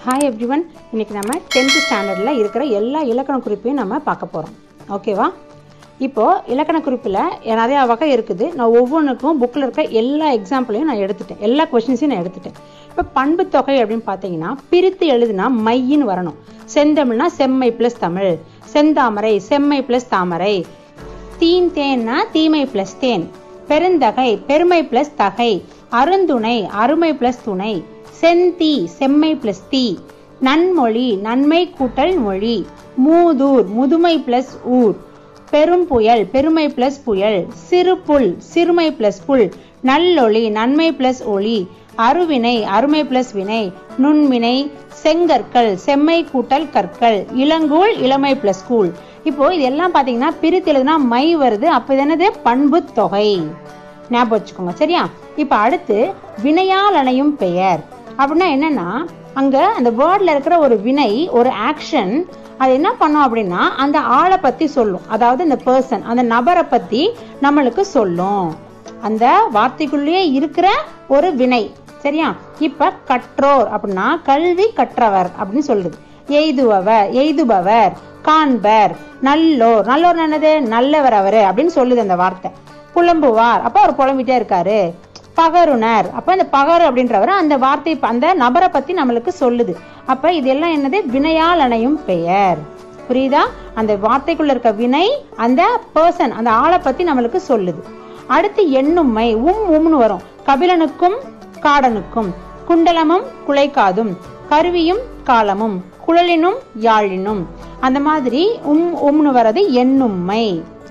hi everyone இன்னைக்கு நம்ம tenth ஸ்டாண்டர்டில் இருக்கிற எல்லா இலக்கண குறிப்பையும் நம்ம பார்க்க போகிறோம் ஓகேவா இப்போது இலக்கண குறிப்பில் நிறையா வகை இருக்குது நான் ஒவ்வொன்றுக்கும் புக்கில் இருக்க எல்லா எக்ஸாம்பிளையும் நான் எடுத்துட்டேன் எல்லா கொஷின்ஸையும் நான் எடுத்துட்டேன் இப்போ பண்பு தொகை அப்படின்னு பார்த்தீங்கன்னா பிரித்து எழுதுனா மையின்னு வரணும் செந்தமிழ்னா செம்மை ப்ளஸ் தமிழ் செந்தாமரை செம்மை ப்ளஸ் தாமரை தீன் தேன்னா தீமை ப்ளஸ் தேன் பெருந்தகை பெருமை ப்ளஸ் தகை அருந்துணை அருமை ப்ளஸ் துணை செந்தீ செம்மை ப்ளஸ் தீ நன்மொழி நன்மை கூட்டல் மொழி மூதூர் முதுமை ப்ளஸ் ஊர் பெரும் புயல் பெருமை ப்ளஸ் புயல் சிறு புல் சிறுமை ப்ளஸ் புல் நல்லொளி நன்மை ப்ளஸ் ஒளி அருவினை அருமை ப்ளஸ் வினை நுண்மினை செங்கற்கள் செம்மை கூட்டல் கற்கள் இளங்கூழ் இளமை ப்ளஸ் கூழ் இப்போ இதெல்லாம் பாத்தீங்கன்னா பிரித்து எழுதுனா மை வருது அப்ப இது என்னது பண்பு தொகை ஞாபகம் வச்சுக்கோங்க சரியா இப்ப அடுத்து வினையால் அணையும் பெயர் அப்படின்னா என்னன்னா அங்க அந்த வேர்ட்ல இருக்கிற ஒரு வினை ஒரு ஆக்ஷன் அது என்ன பண்ணும் அப்படின்னா அந்த ஆளை பத்தி சொல்லும் அதாவது இந்த பர்சன் அந்த நபரை பத்தி நம்மளுக்கு சொல்லும் அந்த வார்த்தைக்குள்ளேயே இருக்கிற ஒரு வினை சரியா இப்ப கற்றோர் அப்படின்னா கல்வி கற்றவர் அப்படின்னு சொல்லுது எய்துபவர் எய்துபவர் காண்பர் நல்லோர் நல்லோர் என்னது நல்லவர் அவரு அப்படின்னு சொல்லுது அந்த வார்த்தை புலம்புவார் அப்ப அவர் புலம்பிட்டே இருக்காரு பகருனர் அப்ப இந்த பகரு அப்படின்றவர் அந்த வார்த்தை அந்த நபரை பத்தி நம்மளுக்கு சொல்லுது அப்ப இதெல்லாம் என்னது வினையால் அணையும் பெயர் புரியுதா அந்த வார்த்தைக்குள்ள இருக்க வினை அந்த பர்சன் அந்த ஆளை பத்தி நம்மளுக்கு சொல்லுது அடுத்து எண்ணும்மை உம் உம்னு வரும் கபிலனுக்கும் காடனுக்கும் குண்டலமும் குலைக்காதும் கருவியும் காலமும் குழலினும் யாழினும் அந்த மாதிரி உம் உம்னு வர்றது எண்ணும்மை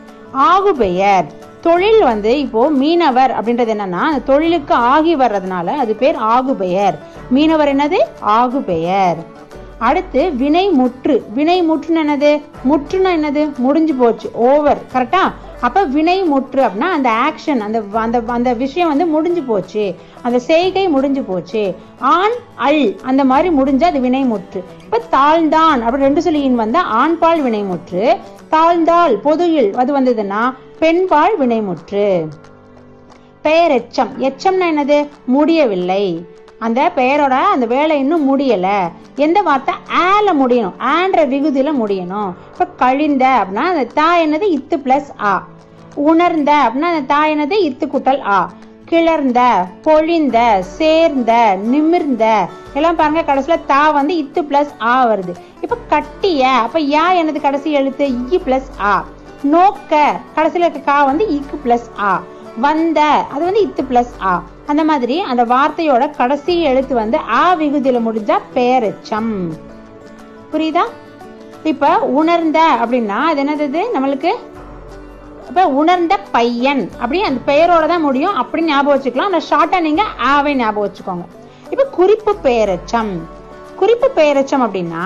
ஆகுபெயர் தொழில் வந்து இப்போ மீனவர் அப்படின்றது என்னன்னா அந்த தொழிலுக்கு ஆகி வர்றதுனால அது பேர் ஆகுபெயர் மீனவர் என்னது ஆகுபெயர் அடுத்து வினை முற்று வினை முற்றுன்னு என்னது முற்றுன்னா என்னது முடிஞ்சு போச்சு ஓவர் கரெக்டா அப்ப வினை முற்று அப்படின்னா அந்த ஆக்ஷன் அந்த அந்த அந்த விஷயம் வந்து முடிஞ்சு போச்சு அந்த செய்கை முடிஞ்சு போச்சு ஆண் அல் அந்த மாதிரி முடிஞ்சா அது வினை முற்று இப்ப தாழ்ந்தான் அப்படி ரெண்டு சொல்லியின் வந்தா ஆண்பால் வினை முற்று தாழ்ந்தாள் பொதுயில் அது வந்ததுன்னா பெண்பால் வினைமுற்று பெயர் எச்சம் எச்சம்னா என்னது முடியவில்லை அந்த பெயரோட அந்த வேலை இன்னும் முடியல எந்த வார்த்தை ஆல முடியணும் ஆன்ற விகுதியில முடியணும் இப்ப கழிந்த அப்படின்னா அந்த தா என்னது இத்து பிளஸ் ஆ உணர்ந்த அப்படின்னா அந்த தா என்னது இத்து குட்டல் ஆ கிளர்ந்த பொழிந்த சேர்ந்த நிமிர்ந்த எல்லாம் பாருங்க கடைசியில தா வந்து இத்து பிளஸ் ஆ வருது இப்ப கட்டிய அப்ப யா என்னது கடைசி எழுத்து இ பிளஸ் ஆ நோக்க கடைசியில இருக்க கா வந்து இக்கு பிளஸ் ஆ வந்த அது வந்து இத்து பிளஸ் ஆ அந்த மாதிரி அந்த வார்த்தையோட கடைசி எழுத்து வந்து ஆ விகுதியில முடிஞ்சா பேரெச்சம் புரியுதா இப்ப உணர்ந்த அப்படின்னா அது என்னது நம்மளுக்கு இப்ப உணர்ந்த பையன் அப்படி அந்த பெயரோட தான் முடியும் அப்படி ஞாபகம் வச்சுக்கலாம் அந்த ஷார்ட்டா நீங்க ஆவை ஞாபகம் வச்சுக்கோங்க இப்ப குறிப்பு பெயரெச்சம் குறிப்பு பெயரெச்சம் அப்படின்னா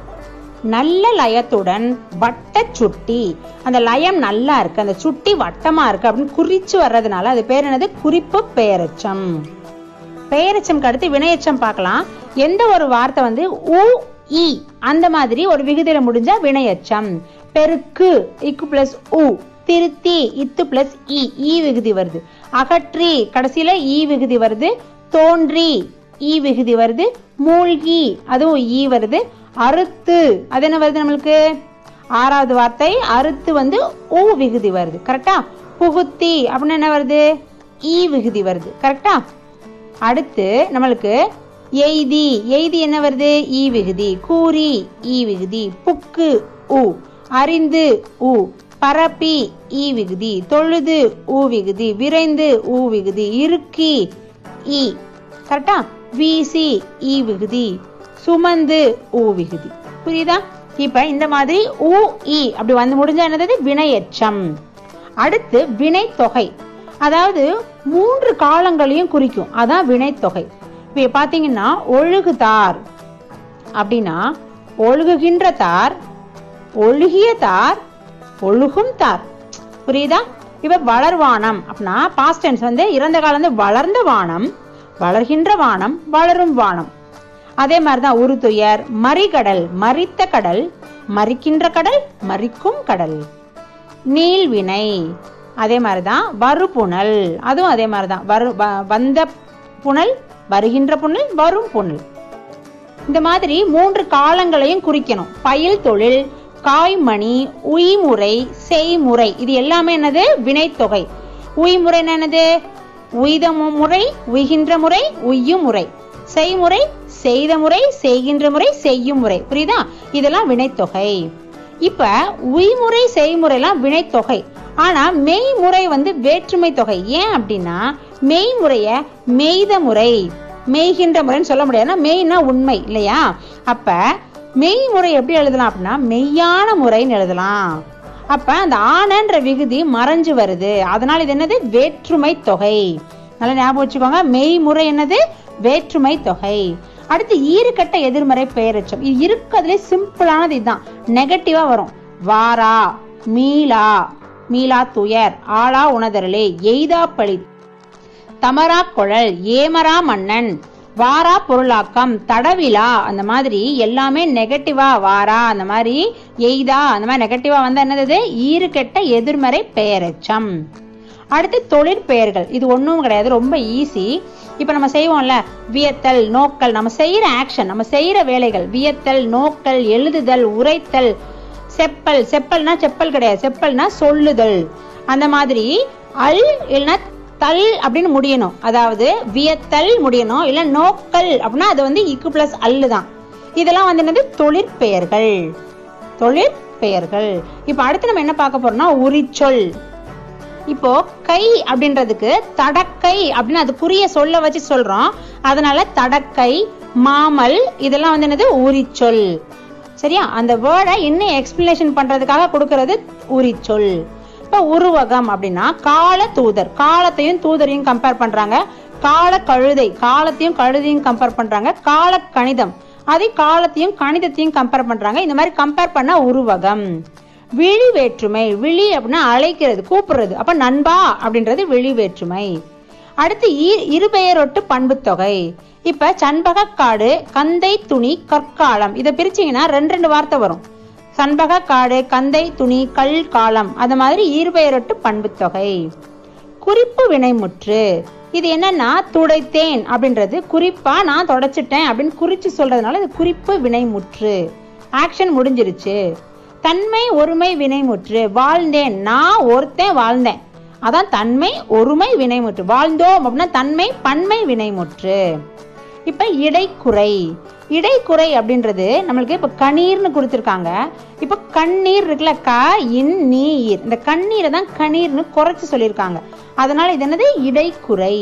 நல்ல லயத்துடன் வட்ட சுட்டி அந்த லயம் நல்லா இருக்கு அந்த சுட்டி வட்டமா இருக்கு அப்படின்னு குறிச்சு வர்றதுனால அது பேர் என்னது குறிப்பு பெயரெச்சம் பெயரெச்சம்க்கு அடுத்து வினையச்சம் பார்க்கலாம் எந்த ஒரு வார்த்தை வந்து உ இ அந்த மாதிரி ஒரு விகுதியில முடிஞ்சா வினையச்சம் பெருக்கு இக்கு பிளஸ் உ திருத்தி இத்து பிளஸ் இ ஈ விகுதி வருது அகற்றி கடைசியில ஈ விகுதி வருது தோன்றி ஈ விகுதி வருது மூழ்கி அதுவும் ஈ வருது அறுத்து அது என்ன வருது நம்மளுக்கு ஆறாவது வார்த்தை அறுத்து வந்து ஊ விகுதி வருது கரெக்டா புகுத்தி அப்படின்னு என்ன வருது ஈ விகுதி வருது கரெக்டா அடுத்து நம்மளுக்கு எய்தி எய்தி என்ன வருது ஈ விகுதி கூறி ஈ விகுதி புக்கு உ அறிந்து உ பரப்பி ஈ விகுதி தொழுது ஊ விகுதி விரைந்து ஊ விகுதி இறுக்கி ஈ கரெக்டா வீசி ஈ விகுதி சுமந்து ஊ விகுதி புரியுதா இப்ப இந்த மாதிரி ஊ இ அப்படி வந்து முடிஞ்சா என்னது வினையச்சம் அடுத்து வினை தொகை அதாவது மூன்று காலங்களையும் குறிக்கும் அதான் வினைத்தொகை இப்ப பாத்தீங்கன்னா ஒழுகுதார் அப்படின்னா ஒழுகுகின்ற தார் ஒழுகிய தார் ஒழுகும் தார் புரியுதா இப்ப வளர்வானம் அப்படின்னா பாஸ்ட் டென்ஸ் வந்து இறந்த காலம் வந்து வளர்ந்த வானம் வளர்கின்ற வானம் வளரும் வானம் அதே மாதிரிதான் உருதுயர் மறிகடல் மறித்த கடல் மறிக்கின்ற கடல் மறிக்கும் கடல் நீள்வினை அதே மாதிரிதான் வருபுணல் அதுவும் அதே மாதிரிதான் வரு வந்த புனல் வருகின்ற புனல் வரும் புனல் இந்த மாதிரி மூன்று காலங்களையும் குறிக்கணும் பயில் தொழில் காய்மணி உய்முறை செய்முறை இது எல்லாமே என்னது வினைத்தொகை உய்முறை என்னது உய்த முறை உய்கின்ற முறை உய்யும் முறை செய்முறை செய்த முறை செய்கின்ற முறை செய்யும் முறை புரியுதா இதெல்லாம் வினைத்தொகை இப்ப உய்முறை செய்முறைலாம் வினைத்தொகை ஆனா மெய்முறை வந்து வேற்றுமை தொகை ஏன் அப்படின்னா மெய்முறைய மெய்த முறை மெய்கின்ற முறைன்னு சொல்ல முடியாதுன்னா மெய்னா உண்மை இல்லையா அப்ப மெய்முறை எப்படி எழுதலாம் அப்படின்னா மெய்யான முறைன்னு எழுதலாம் அப்ப அந்த ஆனன்ற விகுதி மறைஞ்சு வருது அதனால இது என்னது வேற்றுமை தொகை நல்லா ஞாபகம் வச்சுக்கோங்க மெய்முறை என்னது வேற்றுமை தொகை அடுத்து ஈறுகட்ட எதிர்மறை பெயரச்சம் இது இருக்கிறதுலே சிம்பிளானது இதுதான் நெகட்டிவா வரும் வாரா மீளா மீளா துயர் ஆளா உணதரலே எய்தா பழி தமரா குழல் ஏமரா மன்னன் வாரா பொருளாக்கம் தடவிலா அந்த மாதிரி எல்லாமே நெகட்டிவா வாரா அந்த மாதிரி எய்தா அந்த மாதிரி நெகட்டிவா வந்தா என்னது ஈறு கெட்ட எதிர்மறை பெயரெச்சம் அடுத்து தொழிற்பெயர்கள் இது ஒன்றும் கிடையாது ரொம்ப ஈஸி இப்போ நம்ம செய்வோம்ல வியத்தல் நோக்கல் நம்ம செய்யற ஆக்ஷன் நம்ம செய்யற வேலைகள் வியத்தல் நோக்கல் எழுதுதல் உரைத்தல் செப்பல் செப்பல்னா செப்பல் கிடையாது செப்பல்னா சொல்லுதல் அந்த மாதிரி அல் இல்லைன்னா தல் அப்படின்னு முடியணும் அதாவது வியத்தல் முடியணும் இல்ல நோக்கல் அப்படின்னா அது வந்து இக்கு பிளஸ் அல்லு தான் இதெல்லாம் வந்து என்னது தொழிற்பெயர்கள் தொழிற்பெயர்கள் இப்ப அடுத்து நம்ம என்ன பார்க்க போறோம்னா உரிச்சொல் இப்போ கை அப்படின்றதுக்கு தடக்கை அப்படின்னு அது குறிய சொல்ல வச்சு சொல்றோம் அதனால தடக்கை மாமல் இதெல்லாம் வந்து என்னது உரிச்சொல் சரியா அந்த வேர்டை இன்னும் எக்ஸ்பிளனேஷன் பண்றதுக்காக கொடுக்கறது உரிச்சொல் இப்ப உருவகம் அப்படின்னா கால தூதர் காலத்தையும் தூதரையும் கம்பேர் பண்றாங்க கால கழுதை காலத்தையும் கழுதையும் கம்பேர் பண்றாங்க கால கணிதம் அதே காலத்தையும் கணிதத்தையும் கம்பேர் பண்றாங்க இந்த மாதிரி கம்பேர் பண்ண உருவகம் விழி வேற்றுமை விழி அப்படின்னா அழைக்கிறது கூப்பிடுறது அப்ப நண்பா அப்படின்றது விழி வேற்றுமை அடுத்து இ- இருபெயரொட்டு பண்புத்தொகை இப்ப சண்பகக்காடு கந்தை துணி கற்காலம் இதை பிரிச்சீங்கன்னா ரெண்டு ரெண்டு வார்த்தை வரும் சண்பகக்காடு கந்தை துணி கல் காலம் அது மாதிரி ஈர்பெயரொட்டு பண்புத்தொகை குறிப்பு வினைமுற்று இது என்னன்னா துடைத்தேன் அப்படின்றது குறிப்பா நான் தொடச்சிட்டேன் அப்படின்னு குறிச்சு சொல்றதுனால இது குறிப்பு வினைமுற்று ஆக்ஷன் முடிஞ்சிருச்சு தன்மை ஒருமை வினைமுற்று வாழ்ந்தேன் நான் ஒருத்தன் வாழ்ந்தேன் அதான் தன்மை ஒருமை வினைமுற்று வாழ்ந்தோம் அப்படின்னா தன்மை பன்மை வினைமுற்று இப்ப இடைக்குறை இடைக்குறை அப்படின்றது நம்மளுக்கு இப்ப கணீர்னு கொடுத்திருக்காங்க இப்ப கண்ணீர் இருக்குல்ல க இன் நீர் இந்த கண்ணீரை தான் கணீர்னு குறைச்சு சொல்லியிருக்காங்க அதனால இது என்னது இடைக்குறை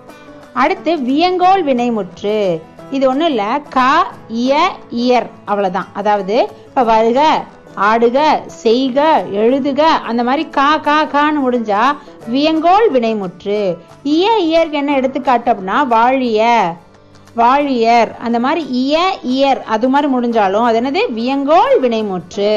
அடுத்து வியங்கோல் வினைமுற்று இது ஒண்ணும் இல்ல க இய இயர் அவ்வளவுதான் அதாவது இப்ப வருக ஆடுக செய்க எழுதுக அந்த மாதிரி கா கா கான்னு முடிஞ்சா வியங்கோல் வினைமுற்று இய இயருக்கு என்ன எடுத்துக்காட்டு அப்படின்னா வாழிய வாழியர் அந்த மாதிரி இய இயர் அது மாதிரி முடிஞ்சாலும் அது என்னது வியங்கோல் வினைமுற்று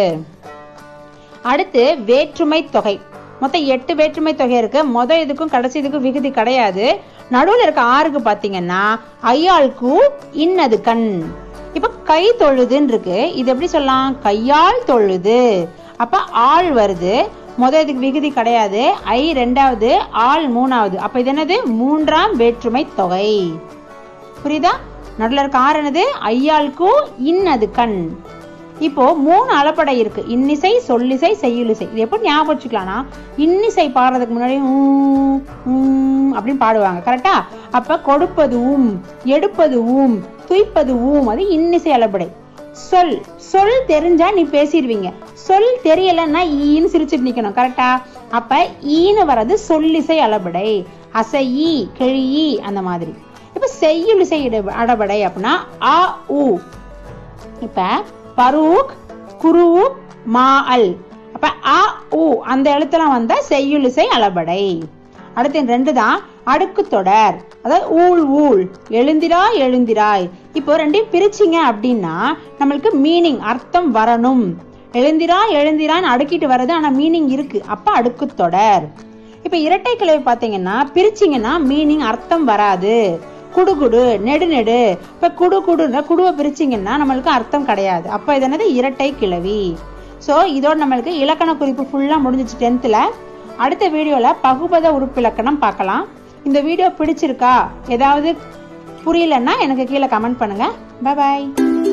அடுத்து வேற்றுமை தொகை மொத்தம் எட்டு வேற்றுமை தொகை இருக்கு மொத இதுக்கும் கடைசி இதுக்கும் விகுதி கிடையாது நடுவுல இருக்க ஆறுக்கு பாத்தீங்கன்னா ஐயாளுக்கு இன்னது கண் இப்ப கை தொழுதுன்னு இருக்கு இது எப்படி சொல்லலாம் கையால் தொழுது அப்ப ஆள் வருது முத இதுக்கு விகுதி கிடையாது ஐ ரெண்டாவது ஆள் மூணாவது அப்ப இது என்னது மூன்றாம் வேற்றுமை தொகை புரியுதா நடுல இருக்க ஆறு என்னது ஐயாளுக்கும் இன்னது கண் இப்போ மூணு அளப்படை இருக்கு இன்னிசை சொல்லிசை செய்யுளிசை இது எப்படி ஞாபகம் வச்சுக்கலாம்னா இன்னிசை பாடுறதுக்கு முன்னாடி ஊம், ஊம் அப்படின்னு பாடுவாங்க கரெக்டா அப்ப கொடுப்பது ஊம் எடுப்பது ஊம் துய்ப்பது ஊம் அது இன்னிசை அளபடை சொல் சொல் தெரிஞ்சா நீ பேசிடுவீங்க சொல் தெரியலன்னா ஈன்னு சிரிச்சிட்டு நிக்கணும் கரெக்டா அப்ப ஈன்னு வர்றது சொல்லிசை அளபடை அசையி கிழியி அந்த மாதிரி இப்ப செய்யுளிசை இட- அடபடை அப்படின்னா அ உ இப்ப பரூக் குருவுக் மா அல் அப்ப அ உ அந்த எழுத்தெல்லாம் வந்தா செய்யுளிசை அளபடை அடுத்து இந்த ரெண்டு தான் அடுக்கு தொடர் அதாவது ஊழ் ஊழ் எழுந்திராய் எழுந்திராய் இப்போ ரெண்டையும் பிரிச்சிங்க அப்படின்னா நம்மளுக்கு மீனிங் அர்த்தம் வரணும் எழுந்திராய் எழுந்திரான்னு அடுக்கிட்டு வர்றது ஆனா மீனிங் இருக்கு அப்ப அடுக்கு தொடர் இப்ப இரட்டை கிளவி பாத்தீங்கன்னா பிரிச்சிங்கன்னா மீனிங் அர்த்தம் வராது குடு குடு நெடு நெடு இப்ப குடு குடுன்ற குடுவை பிரிச்சிங்கன்னா நம்மளுக்கு அர்த்தம் கிடையாது அப்ப இது என்னது இரட்டை கிளவி சோ இதோட நம்மளுக்கு இலக்கண குறிப்பு ஃபுல்லா முடிஞ்சிச்சு டென்த்ல அடுத்த வீடியோல பகுபத உறுப்பிலக்கணம் பார்க்கலாம் இந்த வீடியோ பிடிச்சிருக்கா ஏதாவது புரியலன்னா எனக்கு கீழே கமெண்ட் பண்ணுங்க பாய்